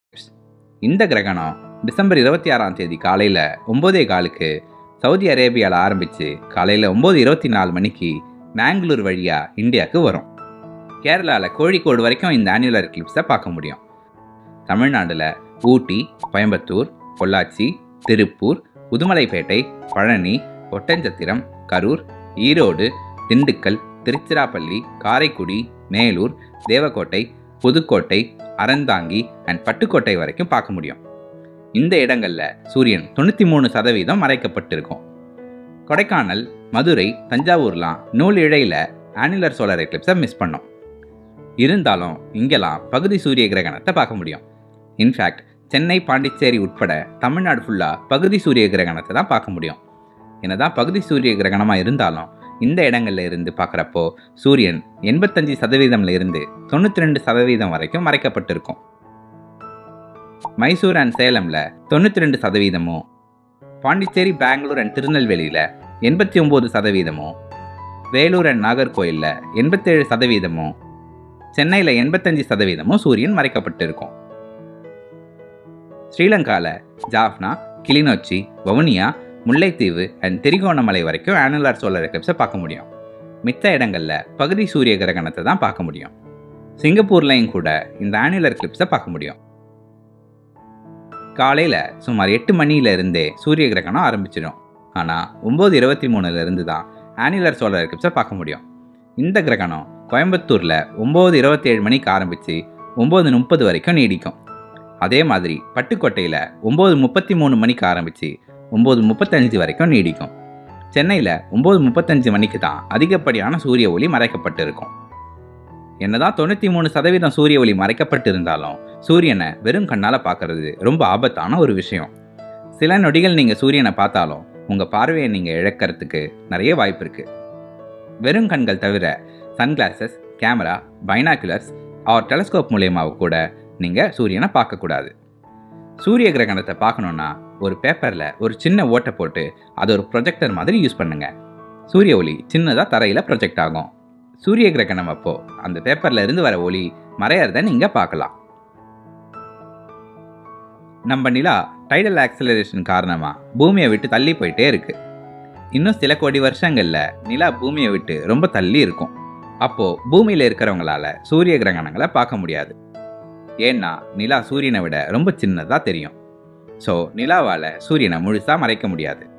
இந்த கிரகணம் டிசம்பர் இருபத்தி ஆறாம் தேதி காலையில் ஒம்போதே காலுக்கு சவுதி அரேபியாவில் ஆரம்பித்து காலையில் ஒம்பது இருபத்தி நாலு மணிக்கு மேங்களூர் வழியாக இந்தியாவுக்கு வரும் கேரளாவில் கோழிக்கோடு வரைக்கும் இந்த ஆனுவலர் எக்லிப்ஸை பார்க்க முடியும் தமிழ்நாட்டில் ஊட்டி கோயம்புத்தூர் பொள்ளாச்சி திருப்பூர் உதுமலைப்பேட்டை பழனி ஒட்டஞ்சத்திரம் கரூர் ஈரோடு திண்டுக்கல் திருச்சிராப்பள்ளி காரைக்குடி மேலூர் தேவக்கோட்டை புதுக்கோட்டை அறந்தாங்கி அண்ட் பட்டுக்கோட்டை வரைக்கும் பார்க்க முடியும் இந்த இடங்களில் சூரியன் தொண்ணூற்றி மூணு சதவீதம் மறைக்கப்பட்டிருக்கும் கொடைக்கானல் மதுரை தஞ்சாவூர்லாம் நூல் இழையில் ஆனுலர் சோலார் எக்லிப்ஸை மிஸ் பண்ணோம் இருந்தாலும் இங்கெல்லாம் பகுதி சூரிய கிரகணத்தை பார்க்க முடியும் இன்ஃபேக்ட் சென்னை பாண்டிச்சேரி உட்பட தமிழ்நாடு ஃபுல்லாக பகுதி சூரிய கிரகணத்தை தான் பார்க்க முடியும் என்னதான் பகுதி சூரிய கிரகணமாக இருந்தாலும் இந்த இடங்கள்ல இருந்து பார்க்குறப்போ சூரியன் எண்பத்தஞ்சு சதவீதம்ல இருந்து தொண்ணூற்றி ரெண்டு சதவீதம் வரைக்கும் மறைக்கப்பட்டிருக்கும் மைசூர் அண்ட் சேலமில் தொண்ணூற்றி ரெண்டு சதவீதமும் பாண்டிச்சேரி பெங்களூர் அண்ட் திருநெல்வேலியில் எண்பத்தி ஒம்பது சதவீதமும் வேலூர் அண்ட் நாகர்கோயிலில் எண்பத்தேழு சதவீதமும் சென்னையில் எண்பத்தஞ்சு சதவீதமும் சூரியன் மறைக்கப்பட்டிருக்கும் ஸ்ரீலங்காவில் ஜாஃப்னா கிளிநொச்சி வவுனியா முல்லைத்தீவு அண்ட் திரிகோணமலை வரைக்கும் ஆனுலார் சோலார் எக்லிப்ஸை பார்க்க முடியும் மித்த இடங்களில் பகுதி சூரிய கிரகணத்தை தான் பார்க்க முடியும் சிங்கப்பூர்லையும் கூட இந்த ஆனுலர் எக்லிப்ஸை பார்க்க முடியும் காலையில் சுமார் எட்டு மணியில இருந்தே சூரிய கிரகணம் ஆரம்பிச்சிடும் ஆனால் ஒம்பது இருபத்தி மூணுல இருந்து தான் ஆனுலர் சோலார் எக்லிப்ஸை பார்க்க முடியும் இந்த கிரகணம் கோயம்புத்தூரில் ஒம்பது இருபத்தேழு மணிக்கு ஆரம்பித்து ஒம்பது முப்பது வரைக்கும் நீடிக்கும் அதே மாதிரி பட்டுக்கோட்டையில் ஒம்பது முப்பத்தி மூணு மணிக்கு ஆரம்பித்து ஒம்பது முப்பத்தஞ்சு வரைக்கும் நீடிக்கும் சென்னையில் ஒம்பது முப்பத்தஞ்சு மணிக்கு தான் அதிகப்படியான சூரிய ஒளி மறைக்கப்பட்டிருக்கும் என்னதான் தொண்ணூற்றி மூணு சதவீதம் சூரிய ஒளி மறைக்கப்பட்டிருந்தாலும் சூரியனை வெறும் கண்ணால் பார்க்கறது ரொம்ப ஆபத்தான ஒரு விஷயம் சில நொடிகள் நீங்கள் சூரியனை பார்த்தாலும் உங்கள் பார்வையை நீங்கள் இழக்கிறதுக்கு நிறைய வாய்ப்பு இருக்குது வெறும் கண்கள் தவிர sunglasses camera binoculars or telescope மூலியமாக கூட நீங்கள் சூரியனை பார்க்கக்கூடாது சூரிய கிரகணத்தை பார்க்கணுன்னா ஒரு பேப்பரில் ஒரு சின்ன ஓட்டை போட்டு அதை ஒரு ப்ரொஜெக்டர் மாதிரி யூஸ் பண்ணுங்க சூரிய ஒளி சின்னதாக தரையில் ப்ரொஜெக்ட் ஆகும் சூரிய கிரகணம் அப்போ அந்த பேப்பரில் இருந்து வர ஒளி மறையறத நீங்கள் பார்க்கலாம் நம்ம நிலா டைடல் ஆக்சலரேஷன் காரணமாக பூமியை விட்டு தள்ளி போயிட்டே இருக்கு இன்னும் சில கோடி வருஷங்களில் நிலா பூமியை விட்டு ரொம்ப தள்ளி இருக்கும் அப்போ பூமியில் இருக்கிறவங்களால சூரிய கிரகணங்களை பார்க்க முடியாது ஏன்னா நிலா சூரியனை விட ரொம்ப சின்னதாக தெரியும் ஸோ நிலாவால் சூரியனை முழுசாக மறைக்க முடியாது